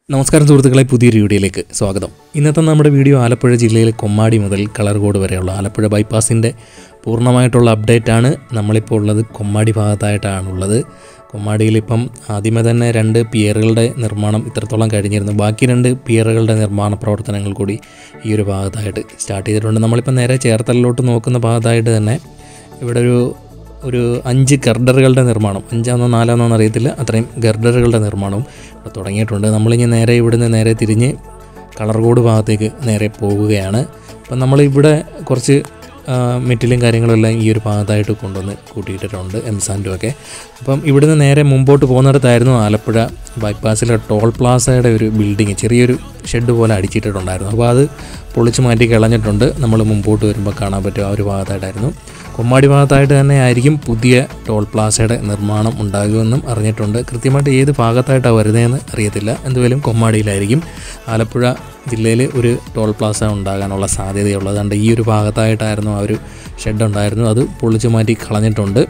നമസ്കാരം സുഹൃത്തുക്കളെ പുതിയൊരു വീഡിയോയിലേക്ക് സ്വാഗതം ഇന്നത്തെ നമ്മുടെ വീഡിയോ ആലപ്പുഴ ജില്ലയിലെ കൊമ്മാടി മുതൽ കളർകോട് വരെയുള്ള ആലപ്പുഴ ബൈപ്പാസിൻ്റെ പൂർണ്ണമായിട്ടുള്ള അപ്ഡേറ്റ് ആണ് നമ്മളിപ്പോൾ ഉള്ളത് കൊമ്മാടി ഭാഗത്തായിട്ടാണുള്ളത് കൊമ്മാടിയിൽ ഇപ്പം ആദ്യമേ തന്നെ രണ്ട് പിയറുകളുടെ നിർമ്മാണം ഇത്രത്തോളം കഴിഞ്ഞിരുന്നു ബാക്കി രണ്ട് പിയറുകളുടെ നിർമ്മാണ പ്രവർത്തനങ്ങൾ കൂടി ഈ ഒരു ഭാഗത്തായിട്ട് സ്റ്റാർട്ട് ചെയ്തിട്ടുണ്ട് നമ്മളിപ്പോൾ നേരെ ചേർത്തലിലോട്ട് നോക്കുന്ന ഭാഗത്തായിട്ട് തന്നെ ഇവിടെ ഒരു ഒരു അഞ്ച് ഗർഡറുകളുടെ നിർമ്മാണം അഞ്ചാന്നോ നാലാന്നോ എന്ന് അറിയത്തില്ല അത്രയും ഗർഡറുകളുടെ നിർമ്മാണവും ഇവിടെ തുടങ്ങിയിട്ടുണ്ട് നമ്മളിനി നേരെ ഇവിടുന്ന് നേരെ തിരിഞ്ഞ് കളർകോട് ഭാഗത്തേക്ക് നേരെ പോവുകയാണ് അപ്പം നമ്മളിവിടെ കുറച്ച് ആ, മെറ്റിലും കാര്യങ്ങളും എല്ലാം ഈ ഒരു ഭാഗത്തായിട്ട് കൊണ്ടുവന്ന് കൂട്ടിയിട്ടിട്ടുണ്ട് എംസാൻഡും ഒക്കെ അപ്പം ഇവിടുന്ന് നേരെ മുമ്പോട്ട് പോകുന്നിടത്തായിരുന്നു ആലപ്പുഴ ബൈപ്പാസിലെ ടോൾ പ്ലാസയുടെ ഒരു ബിൽഡിങ് ചെറിയൊരു ഷെഡ് പോലെ അടിച്ചിട്ടിട്ടുണ്ടായിരുന്നു അപ്പോൾ അത് പൊളിച്ച് മാറ്റി കളഞ്ഞിട്ടുണ്ട് നമ്മൾ മുമ്പോട്ട് വരുമ്പോൾ കാണാൻ പറ്റും ആ ഒരു ഭാഗത്തായിട്ടായിരുന്നു കൊമ്മാടി ഭാഗത്തായിട്ട് തന്നെ ആയിരിക്കും പുതിയ ടോൾ പ്ലാസയുടെ നിർമ്മാണം ഉണ്ടാകുമെന്നും അറിഞ്ഞിട്ടുണ്ട് കൃത്യമായിട്ട് ഏത് ഭാഗത്തായിട്ടാണ് വരുന്നതെന്ന് അറിയത്തില്ല എന്തുവരും കൊമ്മാടിയിലായിരിക്കും ആലപ്പുഴ ജില്ലയിൽ ഒരു ടോൾ പ്ലാസ ഉണ്ടാകാനുള്ള സാധ്യതയുള്ളത് അതുകൊണ്ട് ഈ ഒരു ഭാഗത്തായിട്ടായിരുന്നു ആ ഒരു ഷെഡ് ഉണ്ടായിരുന്നു അത് പൊളിച്ചു മാറ്റി കളഞ്ഞിട്ടുണ്ട്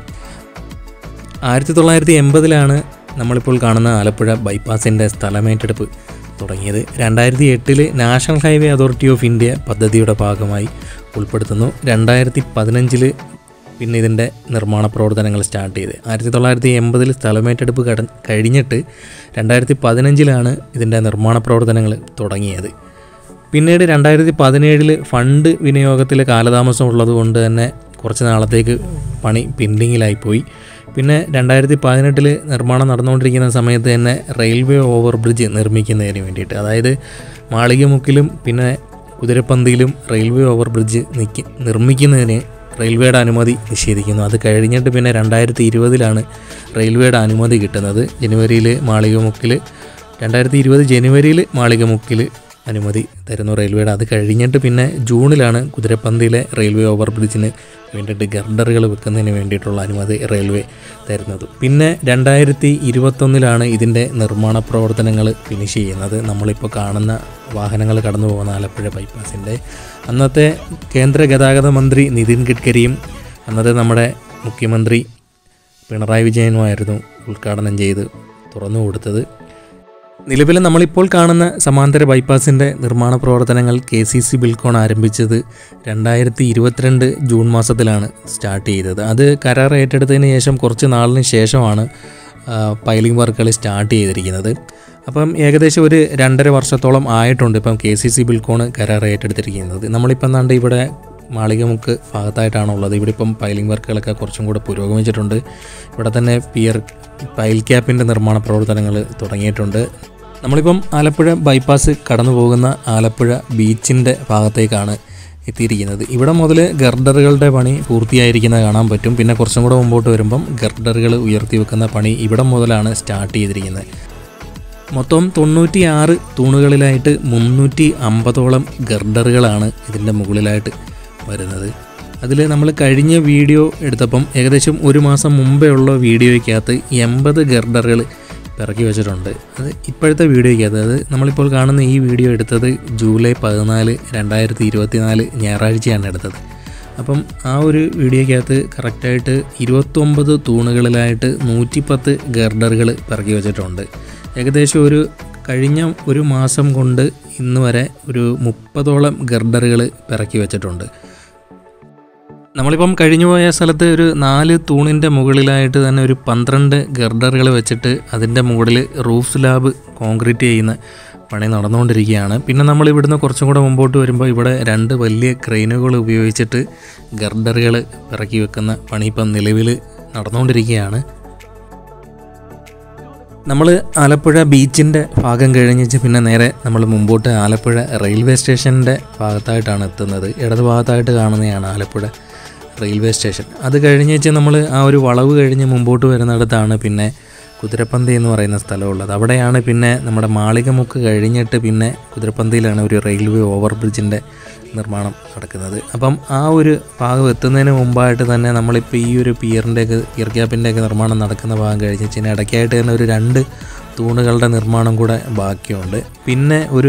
ആയിരത്തി തൊള്ളായിരത്തി എൺപതിലാണ് നമ്മളിപ്പോൾ കാണുന്ന ആലപ്പുഴ ബൈപ്പാസിൻ്റെ സ്ഥലമേറ്റെടുപ്പ് തുടങ്ങിയത് രണ്ടായിരത്തി എട്ടിൽ national highway authority of India പദ്ധതിയുടെ ഭാഗമായി ഉൾപ്പെടുത്തുന്നു രണ്ടായിരത്തി പതിനഞ്ചിൽ പിന്നെ ഇതിൻ്റെ നിർമ്മാണ പ്രവർത്തനങ്ങൾ സ്റ്റാർട്ട് ചെയ്ത് ആയിരത്തി തൊള്ളായിരത്തി എൺപതിൽ സ്ഥലമേറ്റെടുപ്പ് കട കഴിഞ്ഞിട്ട് രണ്ടായിരത്തി പതിനഞ്ചിലാണ് ഇതിൻ്റെ നിർമ്മാണ പ്രവർത്തനങ്ങൾ തുടങ്ങിയത് പിന്നീട് രണ്ടായിരത്തി പതിനേഴിൽ ഫണ്ട് വിനിയോഗത്തിൽ കാലതാമസം ഉള്ളതുകൊണ്ട് തന്നെ കുറച്ച് നാളത്തേക്ക് പണി പെൻഡിങ്ങിലായിപ്പോയി പിന്നെ രണ്ടായിരത്തി പതിനെട്ടിൽ നിർമ്മാണം നടന്നുകൊണ്ടിരിക്കുന്ന സമയത്ത് തന്നെ റെയിൽവേ ഓവർ ബ്രിഡ്ജ് നിർമ്മിക്കുന്നതിന് വേണ്ടിയിട്ട് അതായത് മാളികമുക്കിലും പിന്നെ കുതിരപ്പന്തിയിലും റെയിൽവേ ഓവർ ബ്രിഡ്ജ് നിൽക്കി നിർമ്മിക്കുന്നതിന് റെയിൽവേയുടെ അനുമതി നിഷേധിക്കുന്നു അത് കഴിഞ്ഞിട്ട് പിന്നെ രണ്ടായിരത്തി ഇരുപതിലാണ് റെയിൽവേയുടെ അനുമതി കിട്ടുന്നത് ജനുവരിയിൽ മാളികമുക്കിൽ രണ്ടായിരത്തി ഇരുപത് ജനുവരിയിൽ മാളികമുക്കിൽ അനുമതി തരുന്നു റെയിൽവേയുടെ അത് കഴിഞ്ഞിട്ട് പിന്നെ ജൂണിലാണ് കുതിരപ്പന്തിയിലെ റെയിൽവേ ഓവർ ബ്രിഡ്ജിന് വേണ്ടിയിട്ട് ഗർഡറുകൾ വെക്കുന്നതിന് വേണ്ടിയിട്ടുള്ള അനുമതി റെയിൽവേ തരുന്നത് പിന്നെ രണ്ടായിരത്തി ഇരുപത്തൊന്നിലാണ് ഇതിൻ്റെ നിർമ്മാണ പ്രവർത്തനങ്ങൾ ഫിനിഷ് ചെയ്യുന്നത് നമ്മളിപ്പോൾ കാണുന്ന വാഹനങ്ങൾ കടന്നു പോകുന്ന ആലപ്പുഴ ബൈപ്പാസിൻ്റെ അന്നത്തെ കേന്ദ്ര ഗതാഗത മന്ത്രി നിതിൻ ഗഡ്കരിയും അന്നത്തെ നമ്മുടെ മുഖ്യമന്ത്രി പിണറായി വിജയനുമായിരുന്നു ഉദ്ഘാടനം ചെയ്ത് തുറന്നു കൊടുത്തത് നിലവിൽ നമ്മളിപ്പോൾ കാണുന്ന സമാന്തര ബൈപ്പാസിൻ്റെ നിർമ്മാണ പ്രവർത്തനങ്ങൾ കെ സി സി ബിൽക്കോൺ ആരംഭിച്ചത് രണ്ടായിരത്തി ഇരുപത്തിരണ്ട് ജൂൺ മാസത്തിലാണ് സ്റ്റാർട്ട് ചെയ്തത് അത് കരാർ ഏറ്റെടുത്തതിന് ശേഷം കുറച്ച് നാളിന് ശേഷമാണ് ആ, പൈലിംഗ് വർക്കുകൾ സ്റ്റാർട്ട് ചെയ്തിരിക്കുന്നത് അപ്പം ഏകദേശം ഒരു രണ്ടര വർഷത്തോളം ആയിട്ടുണ്ട് ഇപ്പം കെ സി സി ബിൽക്കോൺ കരാർ ഏറ്റെടുത്തിരിക്കുന്നത് നമ്മളിപ്പം കണ്ട് ഇവിടെ മാളികമുക്ക് ഭാഗത്തായിട്ടാണ് ഉള്ളത് ഇവിടെ ഇപ്പം പൈലിംഗ് വർക്കുകളൊക്കെ കുറച്ചും കൂടെ പുരോഗമിച്ചിട്ടുണ്ട് ഇവിടെ തന്നെ പിയർ പൈൽ ക്യാപ്പിൻ്റെ നിർമ്മാണ പ്രവർത്തനങ്ങൾ തുടങ്ങിയിട്ടുണ്ട് നമ്മളിപ്പം ആലപ്പുഴ ബൈപ്പാസ് കടന്നു പോകുന്ന ആലപ്പുഴ ബീച്ചിൻ്റെ ഭാഗത്തേക്കാണ് എത്തിയിരിക്കുന്നത് ഇവിടെ മുതൽ ഗർഡറുകളുടെ പണി പൂർത്തിയായിരിക്കുന്നത് കാണാൻ പറ്റും പിന്നെ കുറച്ചും കൂടെ മുമ്പോട്ട് വരുമ്പം ഗർഡറുകൾ ഉയർത്തി വെക്കുന്ന പണി ഇവിടെ മുതലാണ് സ്റ്റാർട്ട് ചെയ്തിരിക്കുന്നത് മൊത്തം തൊണ്ണൂറ്റി ആറ് തൂണുകളിലായിട്ട് മുന്നൂറ്റി അമ്പതോളം ഗർഡറുകളാണ് ഇതിൻ്റെ മുകളിലായിട്ട് വരുന്നത് അതിൽ നമ്മൾ കഴിഞ്ഞ വീഡിയോ എടുത്തപ്പം ഏകദേശം ഒരു മാസം മുമ്പേ ഉള്ള വീഡിയോയ്ക്കകത്ത് എൺപത് ഗർഡറുകൾ പിറക്കി വെച്ചിട്ടുണ്ട് അത് ഇപ്പോഴത്തെ വീഡിയോയ്ക്കകത്ത് അത് നമ്മളിപ്പോൾ കാണുന്ന ഈ വീഡിയോ എടുത്തത് ജൂലൈ പതിനാല് രണ്ടായിരത്തി ഇരുപത്തിനാല് ഞായറാഴ്ചയാണ് എടുത്തത് അപ്പം ആ ഒരു വീഡിയോയ്ക്കകത്ത് കറക്റ്റായിട്ട് ഇരുപത്തൊമ്പത് തൂണുകളിലായിട്ട് നൂറ്റിപ്പത്ത് ഗർഡറുകൾ പിറക്കി വെച്ചിട്ടുണ്ട് ഏകദേശം ഒരു കഴിഞ്ഞ ഒരു മാസം കൊണ്ട് ഇന്ന് വരെ ഒരു മുപ്പതോളം ഗർഡറുകൾ പിറക്കി വെച്ചിട്ടുണ്ട് നമ്മളിപ്പം കഴിഞ്ഞു പോയ സ്ഥലത്ത് ഒരു നാല് തൂണിൻ്റെ മുകളിലായിട്ട് തന്നെ ഒരു പന്ത്രണ്ട് ഗർഡറുകൾ വെച്ചിട്ട് അതിൻ്റെ മുകളിൽ റൂഫ് സ്ലാബ് കോൺക്രീറ്റ് ചെയ്യുന്ന പണി നടന്നുകൊണ്ടിരിക്കുകയാണ് പിന്നെ നമ്മൾ ഇവിടുന്ന് കുറച്ചും കൂടെ മുമ്പോട്ട് വരുമ്പോൾ ഇവിടെ രണ്ട് വലിയ ക്രെയിനുകൾ ഉപയോഗിച്ചിട്ട് ഗർഡറുകൾ ഇറക്കി വെക്കുന്ന പണി ഇപ്പം നിലവിൽ നടന്നുകൊണ്ടിരിക്കുകയാണ് നമ്മൾ ആലപ്പുഴ ബീച്ചിൻ്റെ ഭാഗം കഴിഞ്ഞിച്ച് പിന്നെ നേരെ നമ്മൾ മുമ്പോട്ട് ആലപ്പുഴ റെയിൽവേ സ്റ്റേഷൻ്റെ ഭാഗത്തായിട്ടാണ് എത്തുന്നത് ഇടത് ഭാഗത്തായിട്ട് കാണുന്നതാണ് ആലപ്പുഴ റെയിൽവേ സ്റ്റേഷൻ അത് കഴിഞ്ഞിച്ച് നമ്മൾ ആ ഒരു വളവ് കഴിഞ്ഞ് മുമ്പോട്ട് വരുന്നിടത്താണ് പിന്നെ കുതിരപ്പന്തി എന്ന് പറയുന്ന സ്ഥലമുള്ളത് അവിടെയാണ് പിന്നെ നമ്മുടെ മാളികമുക്ക് കഴിഞ്ഞിട്ട് പിന്നെ കുതിരപ്പന്തിയിലാണ് ഒരു റെയിൽവേ ഓവർ ബ്രിഡ്ജിൻ്റെ നിർമ്മാണം നടക്കുന്നത് അപ്പം ആ ഒരു ഭാഗം എത്തുന്നതിന് മുമ്പായിട്ട് തന്നെ നമ്മളിപ്പോൾ ഈ ഒരു പിയറിൻ്റെയൊക്കെ പിയർ ക്യാപ്പിൻ്റെയൊക്കെ നിർമ്മാണം നടക്കുന്ന ഭാഗം കഴിഞ്ഞ് ഇതിന് ഇടയ്ക്കായിട്ട് തന്നെ ഒരു രണ്ട് തൂണുകളുടെ നിർമ്മാണം കൂടെ ബാക്കിയുണ്ട് പിന്നെ ഒരു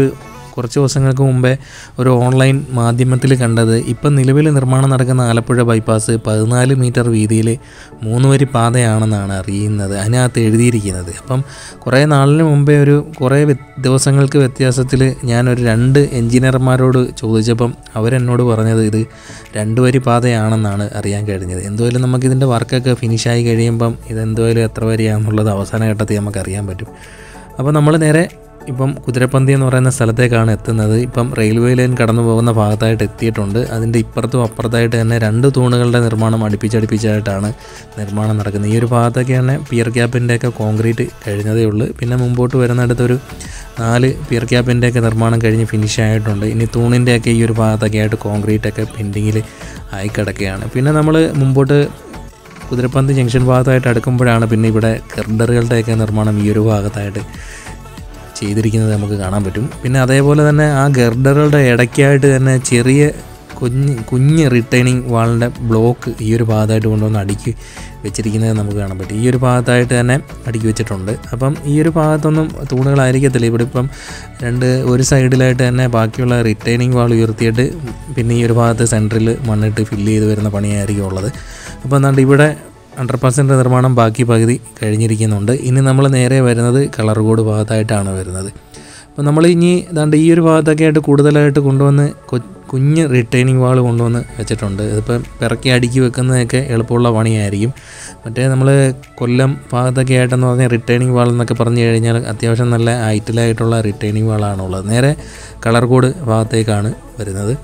കുറച്ച് ദിവസങ്ങൾക്ക് മുമ്പേ ഒരു ഓൺലൈൻ മാധ്യമത്തിൽ കണ്ടത് ഇപ്പം നിലവിൽ നിർമ്മാണം നടക്കുന്ന ആലപ്പുഴ ബൈപ്പാസ് പതിനാല് മീറ്റർ വീതിയിൽ മൂന്ന് വരി പാതയാണെന്നാണ് അറിയുന്നത് അതിനകത്ത് എഴുതിയിരിക്കുന്നത് അപ്പം കുറേ നാളിന് മുമ്പേ ഒരു കുറേ വ്യ- ദിവസങ്ങൾക്ക് വ്യത്യാസത്തിൽ ഞാനൊരു രണ്ട് എഞ്ചിനീയർമാരോട് ചോദിച്ചപ്പം അവരെന്നോട് പറഞ്ഞത് ഇത് രണ്ട് വരി പാതയാണെന്നാണ് അറിയാൻ കഴിഞ്ഞത് എന്തുമായാലും നമുക്കിതിൻ്റെ വർക്കൊക്കെ ഫിനിഷായി കഴിയുമ്പം ഇതെന്തുമായാലും എത്ര വരിയാണെന്നുള്ളത് അവസാന ഘട്ടത്തിൽ നമുക്ക് അറിയാൻ പറ്റും അപ്പോൾ നമ്മൾ നേരെ ഇപ്പം കുതിരപ്പന്തി എന്ന് പറയുന്ന സ്ഥലത്തേക്കാണ് എത്തുന്നത് ഇപ്പം റെയിൽവേ ലൈൻ കടന്നു പോകുന്ന ഭാഗത്തായിട്ട് എത്തിയിട്ടുണ്ട് അതിൻ്റെ ഇപ്പുറത്തും അപ്പുറത്തായിട്ട് തന്നെ രണ്ട് തൂണുകളുടെ നിർമ്മാണം അടുപ്പിച്ചടുപ്പിച്ചായിട്ടാണ് നിർമ്മാണം നടക്കുന്നത് ഈ ഒരു ഭാഗത്തൊക്കെ തന്നെ പിയർ ക്യാപ്പിൻ്റെയൊക്കെ കോൺക്രീറ്റ് കഴിഞ്ഞതേ ഉള്ളൂ പിന്നെ മുമ്പോട്ട് വരുന്നിടത്തൊരു നാല് പിയർ ക്യാപ്പിൻ്റെയൊക്കെ നിർമ്മാണം കഴിഞ്ഞ് ഫിനിഷ് ആയിട്ടുണ്ട് ഇനി തൂണിൻ്റെയൊക്കെ ഈ ഒരു ഭാഗത്തൊക്കെ ആയിട്ട് കോൺക്രീറ്റ് ഒക്കെ പെൻഡിങ്ങിൽ ആയി കിടക്കുകയാണ് പിന്നെ നമ്മൾ മുമ്പോട്ട് കുതിരപ്പന്ത് ജംഗ്ഷൻ ഭാഗത്തായിട്ട് അടുക്കുമ്പോഴാണ് പിന്നെ ഇവിടെ ഗർഡറുകളുടെയൊക്കെ നിർമ്മാണം ഈ ഒരു ഭാഗത്തായിട്ട് ചെയ്തിരിക്കുന്നത് നമുക്ക് കാണാൻ പറ്റും പിന്നെ അതേപോലെ തന്നെ ആ ഗർഡറുകളുടെ ഇടയ്ക്കായിട്ട് തന്നെ ചെറിയ കുഞ്ഞ് കുഞ്ഞ് റിട്ടേണിങ് വാളിൻ്റെ ബ്ലോക്ക് ഈ ഒരു ഭാഗത്തായിട്ട് കൊണ്ടുവന്ന് അടുക്കി വെച്ചിരിക്കുന്നത് നമുക്ക് കാണാൻ പറ്റും ഈ ഒരു ഭാഗത്തായിട്ട് തന്നെ അടുക്കി വെച്ചിട്ടുണ്ട് അപ്പം ഈ ഒരു ഭാഗത്തൊന്നും തൂണുകളായിരിക്കത്തില്ല ഇവിടെ ഇപ്പം രണ്ട് ഒരു സൈഡിലായിട്ട് തന്നെ ബാക്കിയുള്ള റിട്ടേണിങ് വാൾ ഉയർത്തിയിട്ട് പിന്നെ ഈ ഒരു ഭാഗത്ത് സെൻറ്ററിൽ മണ്ണിട്ട് ഫില്ല് ചെയ്ത് വരുന്ന പണിയായിരിക്കും ഉള്ളത് അപ്പോൾ എന്നാണ്ട് ഇവിടെ അണ്ടർപാസിൻ്റെ നിർമ്മാണം ബാക്കി പകുതി കഴിഞ്ഞിരിക്കുന്നുണ്ട് ഇനി നമ്മൾ നേരെ വരുന്നത് കളർകോട് ഭാഗത്തായിട്ടാണ് വരുന്നത് അപ്പോൾ നമ്മൾ ഇനി ദാണ്ട് ഈ ഒരു ഭാഗത്തൊക്കെ ആയിട്ട് കൂടുതലായിട്ട് കൊണ്ടുവന്ന് കൊ- കുഞ്ഞ് റിട്ടേണിങ് വാൾ കൊണ്ടുവന്ന് വെച്ചിട്ടുണ്ട് ഇതിപ്പം പിറക്കി അടുക്കി വെക്കുന്നതൊക്കെ എളുപ്പമുള്ള പണിയായിരിക്കും മറ്റേ നമ്മൾ കൊല്ലം ഭാഗത്തൊക്കെ ആയിട്ടെന്ന് പറഞ്ഞാൽ റിട്ടേണിങ് വാൾ എന്നൊക്കെ പറഞ്ഞു കഴിഞ്ഞാൽ അത്യാവശ്യം നല്ല ഹൈറ്റിലായിട്ടുള്ള റിട്ടേണിങ് വാളാണുള്ളത് നേരെ കളർകോട് ഭാഗത്തേക്കാണ് വരുന്നത്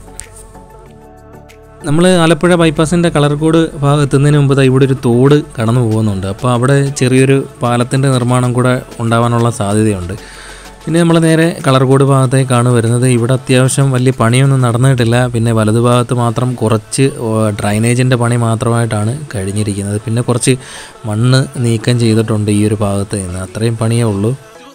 നമ്മൾ ആലപ്പുഴ ബൈപ്പാസിൻ്റെ കളർകോട് ഭാഗം എത്തുന്നതിന് മുമ്പ് ദാ ഇവിടെ ഒരു തോട് കടന്നു പോകുന്നുണ്ട് അപ്പോൾ അവിടെ ചെറിയൊരു പാലത്തിൻ്റെ നിർമ്മാണം കൂടെ ഉണ്ടാവാനുള്ള സാധ്യതയുണ്ട് പിന്നെ നമ്മൾ നേരെ കളർകോട് ഭാഗത്തേക്കാണ് വരുന്നത് ഇവിടെ അത്യാവശ്യം വലിയ പണിയൊന്നും നടന്നിട്ടില്ല പിന്നെ വലതുഭാഗത്ത് മാത്രം കുറച്ച് ഡ്രൈനേജിൻ്റെ പണി മാത്രമായിട്ടാണ് കഴിഞ്ഞിരിക്കുന്നത് പിന്നെ കുറച്ച് മണ്ണ് നീക്കം ചെയ്തിട്ടുണ്ട് ഈ ഒരു ഭാഗത്ത് നിന്ന് അത്രയും പണിയേ ഉള്ളൂ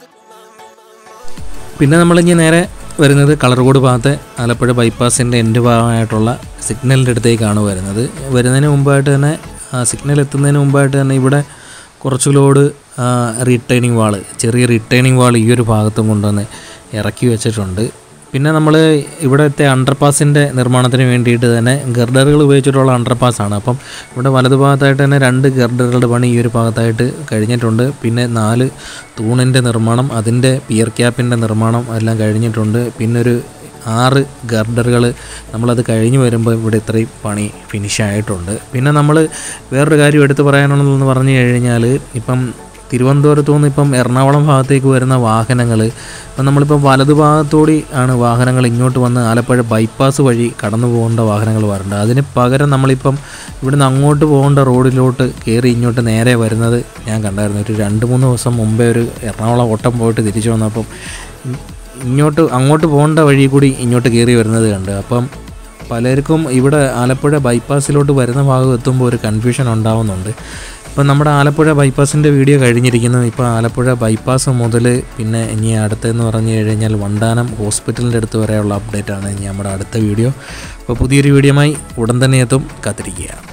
പിന്നെ നമ്മളിനി നേരെ വരുന്നത് കളർകോട് ഭാഗത്തെ ആലപ്പുഴ ബൈപ്പാസിൻ്റെ എൻഡ് ഭാഗമായിട്ടുള്ള സിഗ്നലിൻ്റെ അടുത്തേക്കാണ് വരുന്നത് വരുന്നതിന് മുമ്പായിട്ട് തന്നെ ആ സിഗ്നൽ എത്തുന്നതിന് മുമ്പായിട്ട് തന്നെ ഇവിടെ കുറച്ച് ലോഡ് റിട്ടേണിംഗ് വാള് ചെറിയ റിട്ടേണിംഗ് വാൾ ഈ ഒരു ഭാഗത്തും കൊണ്ടുവന്ന് ഇറക്കി വെച്ചിട്ടുണ്ട് പിന്നെ നമ്മൾ ഇവിടുത്തെ അണ്ടർപാസിൻ്റെ നിർമ്മാണത്തിന് വേണ്ടിയിട്ട് തന്നെ ഗർഡറുകൾ ഉപയോഗിച്ചിട്ടുള്ള അണ്ടർപാസ്സാണ് അപ്പം ഇവിടെ വലതുഭാഗത്തായിട്ട് തന്നെ രണ്ട് ഗർഡറുകളുടെ പണി ഈ ഒരു ഭാഗത്തായിട്ട് കഴിഞ്ഞിട്ടുണ്ട് പിന്നെ നാല് തൂണിൻ്റെ നിർമ്മാണം അതിൻ്റെ പിയർ ക്യാപ്പിൻ്റെ നിർമ്മാണം എല്ലാം കഴിഞ്ഞിട്ടുണ്ട് പിന്നെ ഒരു ആറ് ഗർഡറുകൾ നമ്മളത് കഴിഞ്ഞ് വരുമ്പോൾ ഇവിടെ ഇത്രയും പണി ഫിനിഷ് ആയിട്ടുണ്ട് പിന്നെ നമ്മൾ വേറൊരു കാര്യം എടുത്തു പറയാനുള്ളതെന്ന് പറഞ്ഞു കഴിഞ്ഞാൽ ഇപ്പം തിരുവനന്തപുരത്തു നിന്ന് ഇപ്പം എറണാകുളം ഭാഗത്തേക്ക് വരുന്ന വാഹനങ്ങൾ ഇപ്പം നമ്മളിപ്പം വലതുഭാഗത്തോടി ആണ് വാഹനങ്ങൾ ഇങ്ങോട്ട് വന്ന് ആലപ്പുഴ ബൈപ്പാസ് വഴി കടന്നു പോകേണ്ട വാഹനങ്ങൾ വരുന്നുണ്ട് അതിന് പകരം നമ്മളിപ്പം ഇവിടുന്ന് അങ്ങോട്ട് പോകേണ്ട റോഡിലോട്ട് കയറി ഇങ്ങോട്ട് നേരെ വരുന്നത് ഞാൻ കണ്ടായിരുന്നു ഒരു രണ്ട് മൂന്ന് ദിവസം മുമ്പേ ഒരു എറണാകുളം ഓട്ടം പോയിട്ട് തിരിച്ചു വന്നപ്പം ഇങ്ങോട്ട് അങ്ങോട്ട് പോകേണ്ട വഴി കൂടി ഇങ്ങോട്ട് കയറി വരുന്നത് കണ്ട് അപ്പം പലർക്കും ഇവിടെ ആലപ്പുഴ ബൈപ്പാസിലോട്ട് വരുന്ന ഭാഗം എത്തുമ്പോൾ ഒരു കൺഫ്യൂഷൻ ഉണ്ടാവുന്നുണ്ട് ഇപ്പം നമ്മുടെ ആലപ്പുഴ ബൈപ്പാസിൻ്റെ വീഡിയോ കഴിഞ്ഞിരിക്കുന്നു ഇപ്പോൾ ആലപ്പുഴ ബൈപ്പാസ് മുതൽ പിന്നെ ഇനി അടുത്തെന്ന് പറഞ്ഞു കഴിഞ്ഞാൽ വണ്ടാനം ഹോസ്പിറ്റലിൻ്റെ അടുത്ത് വരെയുള്ള അപ്ഡേറ്റ് ആണ് ഇനി നമ്മുടെ അടുത്ത വീഡിയോ അപ്പോൾ പുതിയൊരു വീഡിയോയുമായി ഉടൻ തന്നെ എത്തും കാത്തിരിക്കുക